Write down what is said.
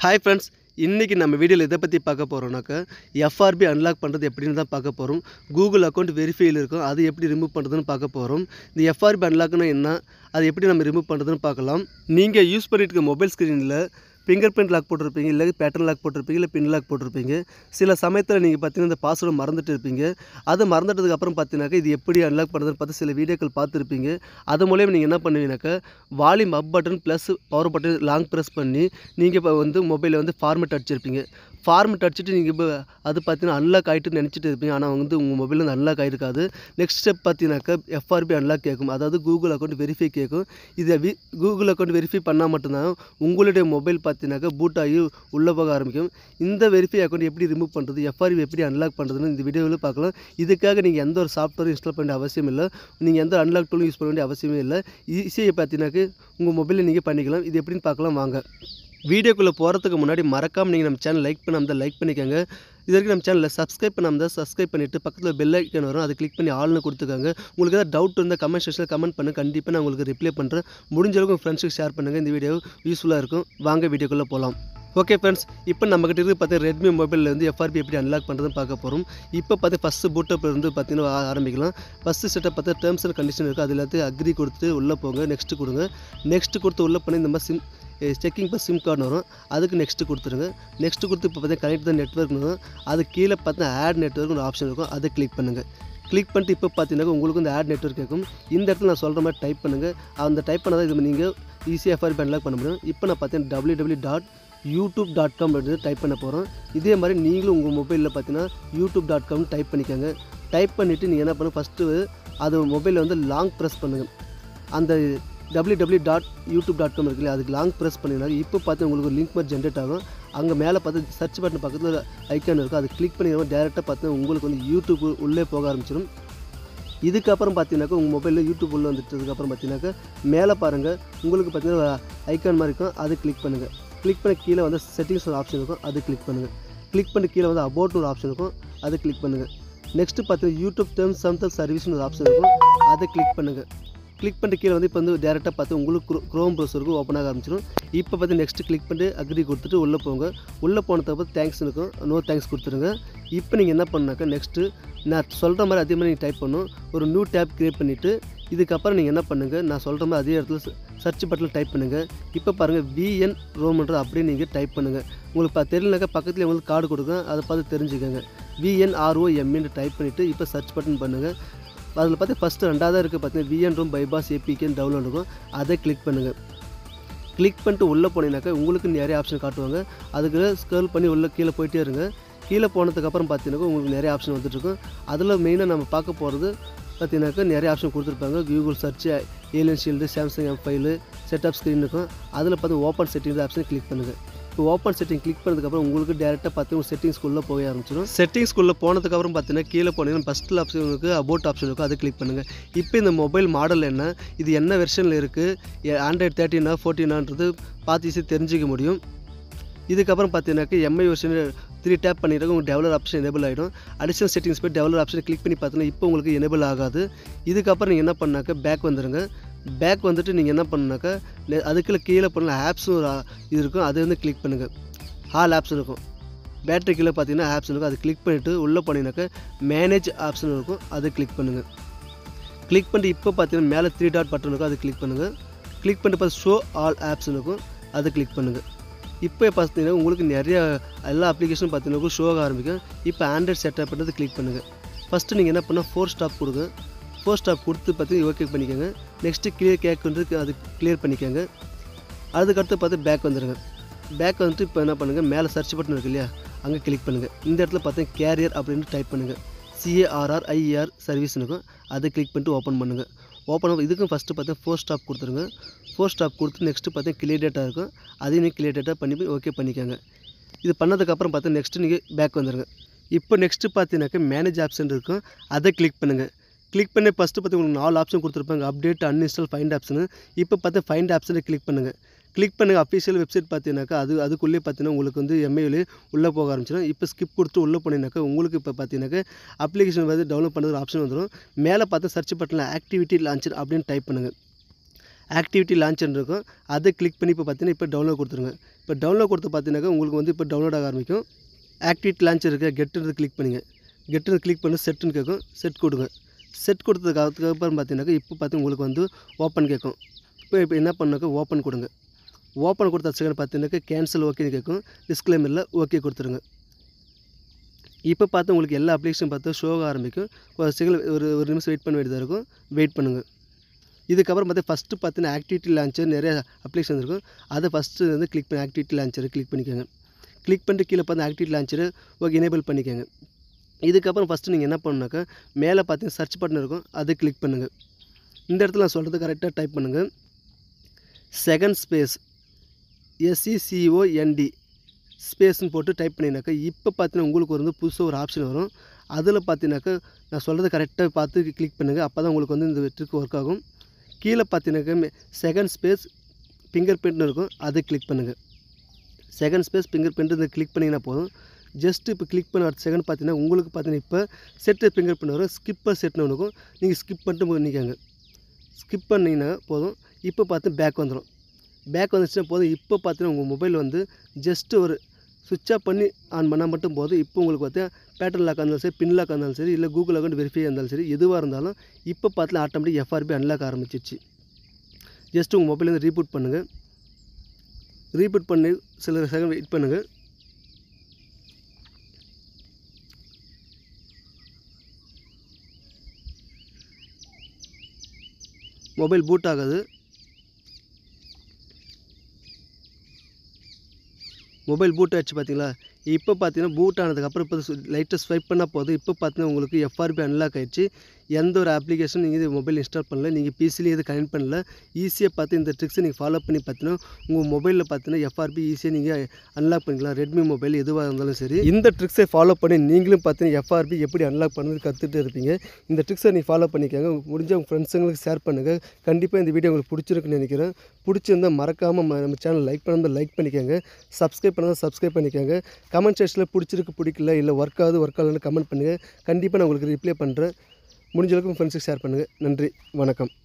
hi friends இன்றைக்கி நம்ம வீடியோவில் எதை பற்றி பார்க்க போகிறோம்னாக்கா எஃப்ஆர்பி அன்லாக் பண்ணுறது எப்படின்னு தான் பார்க்க போகிறோம் கூகுள் அக்கௌண்ட் வெரிஃபைல் இருக்கும் அது எப்படி ரிமூவ் பண்ணுறதுன்னு பார்க்க போகிறோம் இந்த எஃப்ஆர்பி அன்லாக்னா என்ன அது எப்படி நம்ம ரிமூவ் பண்ணுறதுன்னு பார்க்கலாம் நீங்கள் யூஸ் பண்ணிட்டு இருக்க மொபைல் ஸ்க்ரீனில் ஃபிங்கர் பிரிண்ட் லாக் போட்டிருப்பீங்க இல்லை பேட்டர்ன் லாக் போட்டிருப்பீங்க இல்லை பின் லாக் போட்டிருப்பீங்க சில சமயத்தில் நீங்கள் பார்த்தீங்கன்னா இந்த பாஸ்வேர்டு மறந்துட்டு இருப்பீங்க அது மறந்துட்டதுக்கு அப்புறம் பார்த்தீங்கன்னாக்கா இது எப்படி அன்லாக் பண்ணுறதுன்னு பார்த்து சில வீடியோக்கள் பார்த்துருப்பீங்க அது மூலியம் நீங்கள் என்ன பண்ணுவீங்கனாக்கா volume up button plus power button long press பண்ணி நீங்கள் இப்போ வந்து மொபைலில் வந்து ஃபார்மெட் அடிச்சிருப்பீங்க ஃபார்மெட் அடிச்சுட்டு நீங்கள் இப்போ அது பார்த்தீங்கன்னா அன்லாக் ஆகிட்டு நினச்சிட்டு இருப்பீங்க ஆனால் வந்து உங்கள் மொபைல் வந்து அன்லாக் ஆகிருக்காது நெக்ஸ்ட் ஸ்டெப் பார்த்தீங்கன்னாக்கா எஃப்ஆர்பி அன்லாக் கேட்கும் அதாவது கூகுள் அக்கௌண்ட் வெரிஃபை கேட்கும் இதை வி கூகுள் அக்கௌண்ட் வெரிஃபை பண்ணால் மட்டும்தான் உங்களுடைய மொபைல் பார்த்தீங்கன்னாக்கா பூட் ஆகி உள்ளே போக ஆரம்பிக்கும் இந்த வெரிஃபை அக்கௌண்ட் எப்படி ரிமூவ் பண்ணுறது எஃப்ஆர்பி எப்படி அன்லாக் பண்ணுறதுன்னு இந்த வீடியோவில் பார்க்கலாம் இதுக்காக நீங்கள் எந்த ஒரு சாஃப்ட்வேரும் இன்ஸ்டால் பண்ண வேண்டிய அவசியம் இல்லை நீங்கள் எந்த அன்லாக் டூலும் யூஸ் பண்ண வேண்டிய அவசியமே இல்லை ஈஸியாக பார்த்தீங்கன்னாக்க உங்கள் மொபைலில் நீங்கள் பண்ணிக்கலாம் இது எப்படின்னு பார்க்கலாம் வாங்க வீடியோக்குள்ளே போகிறதுக்கு முன்னாடி மறக்காமல் நீங்கள் நம்ம சேனல் லைக் பண்ணாமல் லைக் பண்ணிக்கோங்க இது வரைக்கும் நம்ம சேனலில் சப்ஸ்கிரைப் பண்ணாமல் சப்ஸ்கிரைப் பண்ணிவிட்டு பக்கத்தில் பெல் ஐக்கன் வரும் அதை கிளிக் பண்ணி ஆள்னு கொடுத்துக்கோங்க உங்களுக்கு ஏதாவது டவுட் இருந்தால் கமெண்ட் செக்ஷனில் கமெண்ட் பண்ணு கண்டிப்பாக நான் உங்களுக்கு ரிப்ளை பண்ணுறேன் முடிஞ்ச அளவுக்கு உங்கள் ஃப்ரெண்ட்ஸுக்கு ஷேர் பண்ணுங்கள் இந்த வீடியோ யூஸ்ஃபுல்லாக இருக்கும் வாங்க வீடியோக்குள்ளே போகலாம் ஓகே ஃப்ரெண்ட்ஸ் இப்போ நம்மகிட்ட இருக்கு பார்த்தா ரெட்மி மொபைலில் வந்து எஃப்ஆர்பி எப்படி அன்லாக் பண்ணுறதுன்னு பார்க்க போகிறோம் இப்போ பார்த்து ஃபஸ்ட்டு பூட்டப் இருந்து பார்த்தீங்கன்னா ஆ- ஆரம்பிக்கலாம் ஃபஸ்ட்டு செட்டப் பார்த்தா டேர்ம்ஸ் அண்ட் கண்டிஷன் இருக்குது அது எல்லாத்தையும் அக்ரி கொடுத்துட்டு உள்ளே போங்க நெக்ஸ்ட்டு கொடுங்க நெக்ஸ்ட் கொடுத்து உள்ளே பண்ணி இந்த மாதிரி சிம் செக்கிங் இப்போ சிம் கார்டு வரும் அதுக்கு நெக்ஸ்ட்டு கொடுத்துருங்க நெக்ஸ்ட்டு கொடுத்து இப்போ பார்த்தா கனெக்ட் த நெட்ஒர்க் வரும் அது கீழே பார்த்தா ஆட் நெட்ஒர்க் ஒரு ஆப்ஷன் இருக்கும் அதை கிளிக் பண்ணுங்கள் கிளிக் பண்ணிட்டு இப்போ பார்த்தீங்கன்னா உங்களுக்கு இந்த ஆட் நெட்ஒர்க் கேட்கும் இந்த இடத்துல நான் சொல்கிற மாதிரி டைப் பண்ணுங்கள் அந்த டைப் பண்ணால் இது நீங்கள் ஈஸியாக எஃப்ஆர்பி அன்லாக் பண்ண முடியும் இப்போ நான் பார்த்தீங்கன்னா W W dot YouTube dot com அப்படின்னு டைப் பண்ண போகிறோம் இதே மாதிரி நீங்களும் உங்கள் மொபைலில் பார்த்தீங்கன்னா யூடியூப் டாட் காம் டைப் பண்ணிக்கோங்க டைப் பண்ணிவிட்டு நீங்கள் என்ன பண்ணுங்க ஃபஸ்ட்டு அது மொபைலில் வந்து லாங் ப்ரெஸ் பண்ணுங்கள் அந்த W W dot YouTube dot com இருக்குல்ல அதுக்கு லாங் ப்ரெஸ் பண்ணிங்கன்னா இப்போ பார்த்து உங்களுக்கு ஒரு லிங்க் மாதிரி ஜென்ரேட் ஆகும் அங்கே மேலே பார்த்து சர்ச் பட்டன் பக்கத்தில் ஐக்கான் இருக்கும் அது கிளிக் பண்ணி டேரெக்டாக பார்த்து உங்களுக்கு வந்து யூடியூப் உள்ளே போக ஆரம்பிச்சிடும் இதுக்கப்புறம் பார்த்தீங்கன்னாக்கா உங்கள் மொபைலில் யூடியூப் உள்ள வந்துட்டதுக்கப்புறம் பார்த்தீங்கன்னாக்கா மேலே பாருங்கள் உங்களுக்கு பார்த்தீங்கன்னா ஐக்கான் மாதிரி இருக்கும் அது கிளிக் பண்ணுங்கள் கிளிக் பண்ண கீழே வந்து செட்டிங்ஸ் ஒரு ஆப்ஷன் இருக்கும் அது கிளிக் பண்ணுங்கள் கிளிக் பண்ணி கீழே வந்து அபவுட்னு ஒரு ஆப்ஷன் இருக்கும் அது கிளிக் பண்ணுங்கள் நெக்ஸ்ட்டு பார்த்தீங்கன்னா யூடியூப் டேர்ம்ஸ் சம்தல் சர்வீஸ்னு ஒரு ஆப்ஷன் இருக்கும் அதை கிளிக் பண்ணுங்கள் கிளிக் பண்ணிட்டு கீழே வந்து இப்போ வந்து டேரெக்டாக பார்த்து உங்களுக்கு க்ரோம் ப்ரௌசருக்கு ஓப்பன் ஆக ஆரம்பிச்சிடும் இப்போ பார்த்து நெக்ஸ்ட்டு கிளிக் பண்ணிட்டு அக்ரி கொடுத்துட்டு உள்ளே போங்க உள்ளே போனதுக்கு அப்புறம் தேங்க்ஸ் இருக்கும் நோ தேங்க்ஸ் கொடுத்துருங்க இப்போ நீங்கள் என்ன பண்ணாக்கா நெக்ஸ்ட்டு நான் சொல்கிற மாதிரி அதே மாதிரி நீங்கள் டைப் பண்ணணும் ஒரு நியூ டேப் க்ரியேட் பண்ணிவிட்டு இதுக்கப்புறம் நீங்கள் என்ன பண்ணுங்கள் நான் சொல்கிற மாதிரி அதே இடத்துல சர்ச் பட்டனில் டைப் பண்ணுங்கள் இப்போ பாருங்கள் விஎன் ரோம்ன்றது அப்படியே நீங்கள் டைப் பண்ணுங்கள் உங்களுக்கு பா தெரியலனாக்கா பக்கத்தில் உங்களுக்கு கார்டு கொடுக்கும் அதை பார்த்து தெரிஞ்சுக்கோங்க விஎன்ஆர்ஓஎம்இன்னு டைப் பண்ணிவிட்டு இப்போ சர்ச் பட்டன் பண்ணுங்கள் அதில் பார்த்து ஃபஸ்ட்டு ரெண்டாவது இருக்குது பார்த்தீங்கன்னா விஎன் ரோம் பைபாஸ் ஏபிகேன்னு டவுன்லோட் இருக்கும் அதை கிளிக் பண்ணுங்கள் கிளிக் பண்ணிட்டு உள்ளே போனீங்கன்னாக்கா உங்களுக்கு நிறைய ஆப்ஷன் காட்டுவாங்க அதுக்கு ஸ்க்ரோல் பண்ணி உள்ளே கீழே போயிட்டே இருங்க கீழே போனதுக்கப்புறம் பார்த்தீங்கன்னாக்கா உங்களுக்கு நிறைய ஆப்ஷன் வந்துட்டுருக்கும் அதில் மெயினாக நம்ம பார்க்க போகிறது பார்த்தீங்கன்னாக்கா நிறைய ஆப்ஷன் கொடுத்துருப்பாங்க Google search alien shield Samsung M file setup screen இருக்கும் அதில் பார்த்து ஓப்பன் செட்டிங் ஆப்ஷன் கிளிக் பண்ணுங்கள் இப்போ ஓப்பன் செட்டிங் கிளிக் பண்ணதுக்கப்புறம் உங்களுக்கு டேரெக்டாக பார்த்து உங்கள் செட்டிங்ஸ்குள்ளே போக ஆரம்பிச்சிடும் செட்டிங்ஸ்குள்ளே போனதுக்கப்புறம் பார்த்தீங்கன்னா கீழே போனீங்கன்னா ஃபஸ்ட்டில் ஆப்ஷன் இருக்குது அபவுட் ஆப்ஷன் இருக்கும் அதை கிளிக் பண்ணுங்கள் இப்போ இந்த மொபைல் மாடல் என்ன இது என்ன வெர்ஷனில் இருக்குது ஆண்ட்ராய்ட் தேர்ட்டினா ஃபோர்டீனான்றது பார்த்து ஈஸியாக தெரிஞ்சிக்க முடியும் இதுக்கப்புறம் பார்த்தீங்கன்னாக்கா எம்ஐ வெர்ஷன் த்ரீ டேப் பண்ணிட்டு உங்களுக்கு டெவலப் ஆப்ஷன் எனேபிள் ஆகிடும் அடிஷனல் செட்டிங்ஸ் போய் டெவலப் ஆப்ஷன் கிளிக் பண்ணி பார்த்தீங்கன்னா இப்போ உங்களுக்கு எனேபிள் ஆகாது இதுக்கப்புறம் நீங்கள் என்ன பண்ணாக்கா பேக் வந்துடுங்க பேக் வந்துட்டு நீங்கள் என்ன பண்ணாக்கா நெ- அதுக்குள்ள கீழே பண்ணல ஆப்ஸ்னு ஒரு ஆ- இது இருக்கும் அதை வந்து கிளிக் பண்ணுங்கள் ஹால் ஆப்ஸ் இருக்கும் பேட்டரி கீழே பார்த்தீங்கன்னா ஆப்ஸ் இருக்கும் அதை கிளிக் பண்ணிவிட்டு உள்ளே போனீங்கன்னாக்கா மேனேஜ் ஆப்ஷன் இருக்கும் அதை கிளிக் பண்ணுங்கள் கிளிக் பண்ணிட்டு இப்போ பார்த்தீங்கன்னா மேலே த்ரீ டாட் பட்டன் இருக்கும் அதை கிளிக் பண்ணுங்கள் கிளிக் பண்ணிட்டு பார்த்து ஷோ ஆல் ஆப்ஸ் இருக்கும் அதை கிளிக் பண்ணுங்கள் இப்போ பார்த்தீங்கன்னா உங்களுக்கு நிறைய எல்லா அப்ளிகேஷனும் பார்த்தீங்கன்னா ஷோ ஆக ஆரம்பிக்கும் இப்போ ஆண்ட்ராய்ட் செட்டப் பண்ணுறது கிளிக் பண்ணுங்கள் ஃபஸ்ட்டு நீங்கள் என்ன பண்ணால் ஃபோர் ஸ்டாப் கொடுங்க ஃபோர் ஸ்டாப் கொடுத்து பார்த்தீங்கன்னா ஓகே பண்ணிக்கோங்க நெக்ஸ்ட்டு கிளியர் கேக் வந்து அது கிளியர் பண்ணிக்கோங்க அதுக்கடுத்து பார்த்து பேக் வந்துடுங்க பேக் வந்துட்டு இப்போ என்ன பண்ணுங்கள் மேலே சர்ச் பட்டன் இருக்கு இல்லையா அங்கே கிளிக் பண்ணுங்கள் இந்த இடத்துல பார்த்தா கேரியர் அப்படின்னு டைப் பண்ணுங்கள் சிஏஆர்ஆர் ஐஆர் சர்வீஸ் இருக்கும் அதை கிளிக் பண்ணிட்டு ஓப்பன் பண்ணுங்கள் ஓப்பன் இதுக்கும் ஃபஸ்ட்டு பார்த்தா ஃபோர் ஸ்டாப் கொடுத்துருங்க ஃபோர் ஸ்டாப் கொடுத்து நெக்ஸ்ட்டு பார்த்தா கிளியர் டேட்டா இருக்கும் அதையும் நீங்கள் கிளியர் டேட்டா பண்ணி ஓகே பண்ணிக்கோங்க இது பண்ணதுக்கப்புறம் பார்த்தா நெக்ஸ்ட்டு நீங்கள் பேக் வந்துடுங்க இப்போ நெக்ஸ்ட்டு பார்த்தீங்கன்னாக்கா மேனேஜ் ஆப்ஷன் இருக்கும் அதை கிளிக் பண்ணுங்கள் கிளிக் பண்ணி ஃபஸ்ட்டு பார்த்து உங்களுக்கு நாலு ஆப்ஷன் கொடுத்துருப்பாங்க அப்டேட் அன்இன்ஸ்டால் ஃபைண்ட் ஆப்ஷனு இப்போ பார்த்து ஃபைண்ட் ஆப்ஷனை கிளிக் பண்ணுங்கள் கிளிக் பண்ணுங்கள் அஃபிஷியல் வெப்சைட் பார்த்தீங்கன்னாக்கா அது அதுக்குள்ளே பார்த்தீங்கன்னா உங்களுக்கு வந்து எம்ஐலே உள்ளே போக ஆரம்பிச்சிடும் இப்போ ஸ்கிப் கொடுத்து உள்ளே போனீங்கன்னாக்கா உங்களுக்கு இப்போ பார்த்தீங்கன்னாக்கா அப்ளிகேஷன் வந்து டவுன்லோட் பண்ணுறது ஆப்ஷன் வந்துடும் மேலே பார்த்து சர்ச் பட்டனில் ஆக்டிவிட்டி லான்ச்சர் அப்படின்னு டைப் பண்ணுங்கள் ஆக்டிவிட்டி லான்ச்னு இருக்கும் அதை கிளிக் பண்ணி இப்போ பார்த்தீங்கன்னா இப்போ டவுன்லோட் கொடுத்துருங்க இப்போ டவுன்லோட் கொடுத்து பார்த்தீங்கன்னாக்கா உங்களுக்கு வந்து இப்போ டவுன்லோட் ஆக ஆரம்பிக்கும் ஆக்டிவிட்டி லான்ச் இருக்க கெட்டுன்றது கிளிக் பண்ணுங்க கெட்டுன்னு கிளிக் பண்ணி செட்டுன்னு கேட்கும் செட் கொடுங்க செட் கொடுத்ததுக்கு அதுக்கப்புறம் பார்த்தீங்கன்னாக்கா இப்போ பார்த்து உங்களுக்கு வந்து ஓப்பன் கேட்கும் இப்போ இப்போ என்ன பண்ணாக்கா ஓப்பன் கொடுங்க ஓப்பன் கொடுத்த செகண்ட் பார்த்தீங்கன்னாக்கா கேன்சல் ஓகேன்னு கேட்கும் டிஸ்க்ளைமரில் ஓகே கொடுத்துருங்க இப்போ பார்த்து உங்களுக்கு எல்லா அப்ளிகேஷன் பார்த்து ஷோ ஆக ஆரம்பிக்கும் ஒரு செகண்ட் ஒரு ஒரு நிமிஷம் வெயிட் பண்ண வேண்டியதாக இருக்கும் வெயிட் பண்ணுங்கள் இதுக்கப்புறம் பார்த்தா ஃபஸ்ட்டு பார்த்தீங்கன்னா ஆக்டிவிட்டி லான்ச்சர் நிறைய அப்ளிகேஷன் இருக்கும் அதை ஃபஸ்ட்டு வந்து கிளிக் பண்ணி ஆக்டிவிட்டி லான்ச்சரை கிளிக் பண்ணிக்கோங்க கிளிக் பண்ணிட்டு கீழே பார்த்து ஆக்டிவிட்டி லான்ச்சரை ஓகே எனேபிள் பண்ணிக்கோங்க இதுக்கப்புறம் ஃபஸ்ட்டு நீங்கள் என்ன பண்ணணுனாக்கா மேலே பார்த்தீங்கன்னா சர்ச் பட்டன் இருக்கும் அதை கிளிக் பண்ணுங்கள் இந்த இடத்துல நான் சொல்கிறது கரெக்டாக டைப் பண்ணுங்கள் செகண்ட் ஸ்பேஸ் எஸ்இசிஓஎன்டி ஸ்பேஸ்னு போட்டு டைப் பண்ணினாக்கா இப்போ பார்த்தீங்கன்னா உங்களுக்கு வந்து புதுசாக ஒரு ஆப்ஷன் வரும் அதில் பார்த்தீங்கன்னாக்கா நான் சொல்கிறது கரெக்டாக பார்த்து கிளிக் பண்ணுங்கள் அப்போ தான் உங்களுக்கு வந்து இந்த ட்ரிக் ஒர்க் ஆகும் கீழே பார்த்தீங்கன்னாக்கா செகண்ட் ஸ்பேஸ் ஃபிங்கர் பிரிண்ட்னு இருக்கும் அதை கிளிக் பண்ணுங்கள் செகண்ட் ஸ்பேஸ் ஃபிங்கர் பிரிண்ட் இதை கிளிக் பண்ணிங்கன்னா போதும் ஜஸ்ட் இப்போ கிளிக் பண்ண அடுத்த செகண்ட் பார்த்தீங்கன்னா உங்களுக்கு பார்த்தீங்கன்னா இப்போ செட்டு ஃபிங்கர் பிரிண்ட் வரும் ஸ்கிப்பர் செட்னு இருக்கும் நீங்கள் ஸ்கிப் பண்ணிட்டு பண்ணிக்கோங்க ஸ்கிப் பண்ணிங்கன்னா போதும் இப்போ பார்த்து பேக் வந்துடும் பேக் வந்துச்சுன்னா போதும் இப்போ பார்த்தீங்கன்னா உங்கள் மொபைல் வந்து ஜஸ்ட் ஒரு சுவிட்ச் ஆஃப் பண்ணி ஆன் பண்ணால் மட்டும் போதும் இப்போ உங்களுக்கு பார்த்தீங்கன்னா பேட்டர்ன் லாக் இருந்தாலும் சரி பின் லாக் இருந்தாலும் சரி இல்லை கூகுள் அக்கௌண்ட் வெரிஃபை இருந்தாலும் சரி எதுவாக இருந்தாலும் இப்போ பார்த்துல ஆட்டோமேட்டிக் எஃப்ஆர்பி அன்லாக் ஆரம்பிச்சிச்சு ஜஸ்ட் உங்கள் மொபைல் வந்து ரீபூட் பண்ணுங்கள் ரீபூட் பண்ணி சில செகண்ட் வெயிட் பண்ணுங்கள் மொபைல் பூட் ஆகுது மொபைல் பூட் ஆச்சு பார்த்தீங்களா இப்போ பார்த்தீங்கன்னா பூட் ஆனதுக்கப்புறம் இப்போ லைட்டாக ஸ்வைப் பண்ணால் போதும் இப்போ பார்த்தீங்கன்னா உங்களுக்கு எஃப்ஆர்பி அன்லாக் ஆயிடுச்சு எந்த ஒரு அப்ளிகேஷன் நீங்கள் இது மொபைல் இன்ஸ்டால் பண்ணல நீங்கள் பிசிலையும் இது கனெக்ட் பண்ணல ஈஸியாக பார்த்து இந்த ட்ரிக்ஸை நீங்கள் ஃபாலோ பண்ணி பார்த்தீங்கன்னா உங்கள் மொபைலில் பார்த்தீங்கன்னா எஃப்ஆர்பி ஈஸியாக நீங்கள் அன்லாக் பண்ணிக்கலாம் ரெட்மி மொபைல் எதுவாக இருந்தாலும் சரி இந்த ட்ரிக்ஸை ஃபாலோ பண்ணி நீங்களும் பார்த்தீங்கன்னா எஃப்ஆர்பி எப்படி அன்லாக் பண்ணுறது கற்றுட்டு இருப்பீங்க இந்த ட்ரிக்ஸை நீங்கள் ஃபாலோ பண்ணிக்கோங்க முடிஞ்ச உங்கள் ஃப்ரெண்ட்ஸுங்களுக்கு ஷேர் பண்ணுங்கள் கண்டிப்பாக இந்த வீடியோ உங்களுக்கு பிடிச்சிருக்குன்னு நினைக்கிறேன் பிடிச்சிருந்தால் மறக்காமல் நம்ம சேனல் லைக் பண்ணாமல் லைக் பண்ணிக்கோங்க சப்ஸ்கிரைப் பண்ணால் சப்ஸ்கிரைப் பண்ணிக்கோங்க கமெண்ட் செக்ஷனில் பிடிச்சிருக்கு பிடிக்கல இல்லை ஒர்க் ஆகுது ஒர்க் ஆகலன்னு கமெண்ட் பண்ணுங்கள் கண்டிப்பாக நான் உங்களுக்கு ரிப்ளை பண்ணுறேன் முடிஞ்ச அளவுக்கு உங்கள் ஃப்ரெண்ட்ஸுக்கு ஷேர் பண்ணுங்கள் நன்றி வணக்கம்